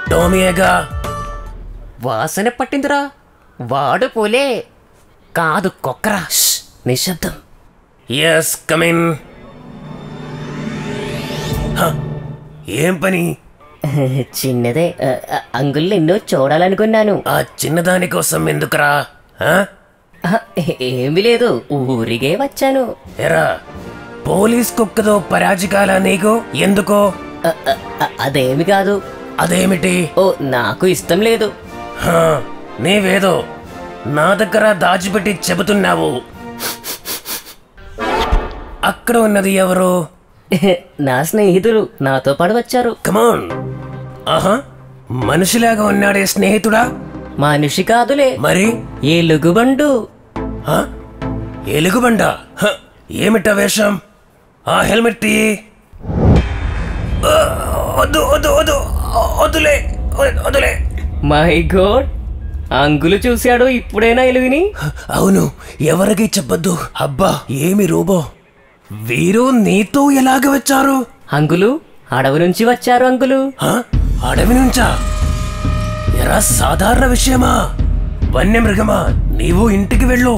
టోమియేగా వాసన పట్టిందిరా వాడు పోలే కాదు కుక్కరా ష్, నిశ్శబ్దం ఎస్ కమిన్ ఏం పని చిన్నదే ఆ, ఆ, అంగుల్ నిన్ను చూడాలనుకున్నాను ఆ చిన్నదాని కోసం ఎందుకురా ఆ? ఆ, ఏమీ లేదు ఊరిగే వచ్చాను ఎరా పోలీస్ కుక్కతో పరాజికాల నీకు ఎందుకో ఆ, ఆ, ఆ, అదేమి కాదు అదేమిటి ఓ నాకు ఇష్టం లేదు హా, నీవేదో నా దగ్గర దాచిపెట్టి చెబుతున్నావు అక్కడ ఉన్నది ఎవరు నా స్నేహితులు నాతో పాటు వచ్చారు కమాన్ ఆహా మనిషిలాగా ఉన్నాడే స్నేహితుడా మనిషి కాదులే మరి ఎలుగుబండు హ? ఎలుగుబండ హ, ఏమిటా వేషం ఆ హెల్మెట్ తీయి ఆ, వద్దు వద్దు వద్దు వద్దులే వద్దులే మై గోడ్ అంగులు చూశాడు ఇప్పుడైనా ఎలుగుని అవును ఎవరికి చెప్పొద్దు అబ్బా ఏమి రూబో వీరు నీతో ఎలాగ వచ్చారు అంగులు అడవి నుంచి వచ్చారు అంగులు హ? అడవి నుంచా ఎరా సాధారణ విషయమా వన్యమృగమా నీవు ఇంటికి వెళ్ళు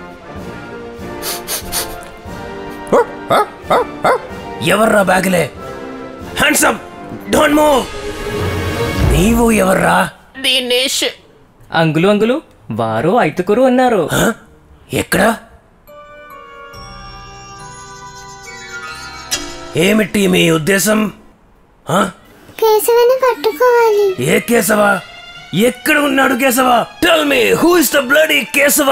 ఎవర్రా బ్యాగులే హ్యాండ్స్ అప్ డోంట్ మూవ్ నీవు ఎవర్రా దినేష్ అంగులు అంగులు వారు ఐదుగురు అన్నారు హ? ఎక్కడ ఏమిటి మీ ఉద్దేశం హ? కేశవని పట్టుకోవాలి ఏ కేశవ ఎక్కడ ఉన్నాడు Keshava tell me who is the bloody Keshava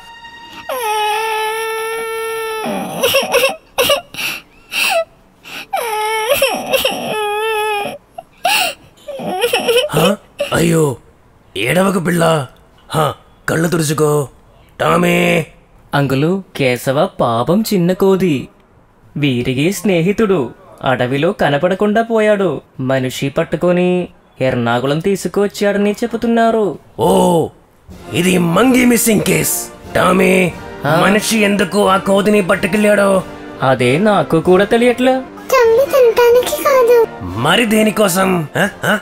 హ? అయ్యో ఏడవకు పిల్ల హ, కళ్ళు తుడుచుకో టామీ అంగులు కేశవ పాపం చిన్న కోది వీరికి స్నేహితుడు అడవిలో కనపడకుండా పోయాడు మనిషి పట్టుకొని ఎర్నాకుళం తీసుకువచ్చాడని చెబుతున్నారు ఓ ఇది మంగి మిస్సింగ్ కేస్ టామీ మనిషి ఎందుకు ఆ కోతిని పట్టుకెళ్ళాడో అదే నాకు కూడా తెలియట్లా చంపి తినటానికి కాదు మరి దేనికోసం హ? హ?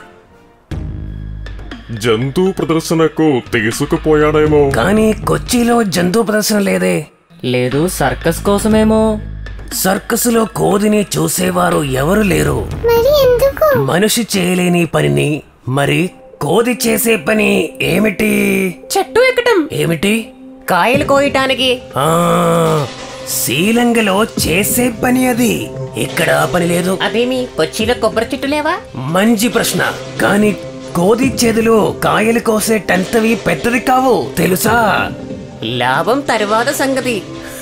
జంతు ప్రదర్శనకు తీసుకుపోయాడేమో కానీ కొచ్చిలో జంతు ప్రదర్శన లేదే లేదు సర్కస్ కోసమేమో సర్కసులో కోదిని చూసేవారు ఎవరు లేరు మరి ఎందుకు మనిషి చేయలేని పనిని మరి కోది చేసే పని ఏమిటి చెట్టు ఎక్కటం ఏమిటి కాయలు కోయటానికి ఆ శ్రీలంకలో చేసే పని అది ఇక్కడ ఆ పని లేదు అదేమి కొచ్చిలో కొబ్బరి చెట్టు లేవా మంచి ప్రశ్న కానీ కోది చేతులు కాయలు కోసే టంతవి పెద్దది కావు తెలుసా లాభం తరువాత సంగతి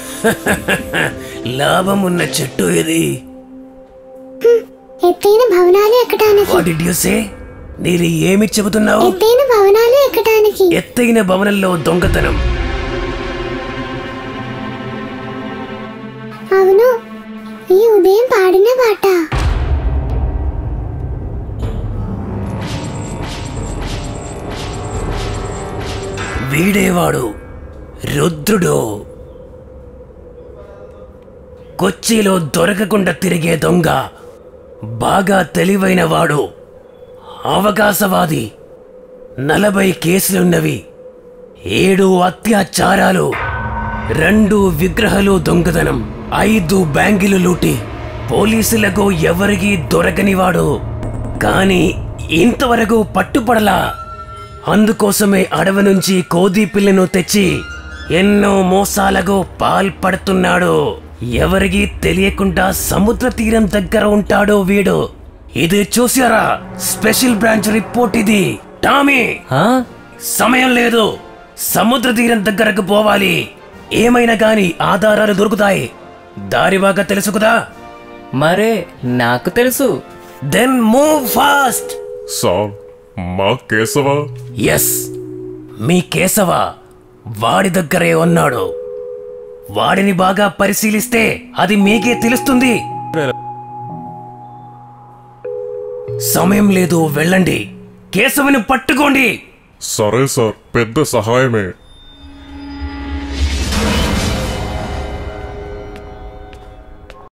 లాభం ఉన్న చెట్టు ఇది ఎత్తైన భవనాలు ఎక్కడానికి వాట్ డిడ్ యు సే నీరు ఏమి చెబుతున్నావు ఎత్తైన భవనాలు ఎక్కడానికి ఎత్తైన భవనంలో దొంగతనం అవును ఈ ఉదయం పాడిన పాట వీడేవాడు రుద్రుడు కొచ్చిలో దొరకకుండా తిరిగే దొంగ బాగా తెలివైన వాడు అవకాశవాది నలభై కేసులున్నవి ఏడు అత్యాచారాలు రెండు విగ్రహాలు దొంగతనం ఐదు బ్యాంకులు లూటి పోలీసులకు ఎవరికీ దొరకనివాడు కానీ ఇంతవరకు పట్టుపడలా అందుకోసమే అడవి నుంచి కోది పిల్లను తెచ్చి ఎన్నో మోసాలకు పాల్పడుతున్నాడు ఎవరికీ తెలియకుండా సముద్ర తీరం దగ్గర ఉంటాడు వీడు ఇది చూసారా స్పెషల్ బ్రాంచ్ రిపోర్ట్ ఇది టామీ ఆ? సమయం లేదు సముద్ర తీరం దగ్గరకు పోవాలి ఏమైనా గాని ఆధారాలు దొరుకుతాయి దారి బాగా తెలుసు కదా మరే నాకు తెలుసు దెన్ మూవ్ ఫాస్ట్ సార్ మా కేశవ ఎస్ మీ కేశవ వాడి దగ్గరే ఉన్నాడు వాడిని బాగా పరిశీలిస్తే అది మీకే తెలుస్తుంది సమయం లేదు వెళ్ళండి కేశవుని పట్టుకోండి సరే సార్ పెద్ద సహాయమే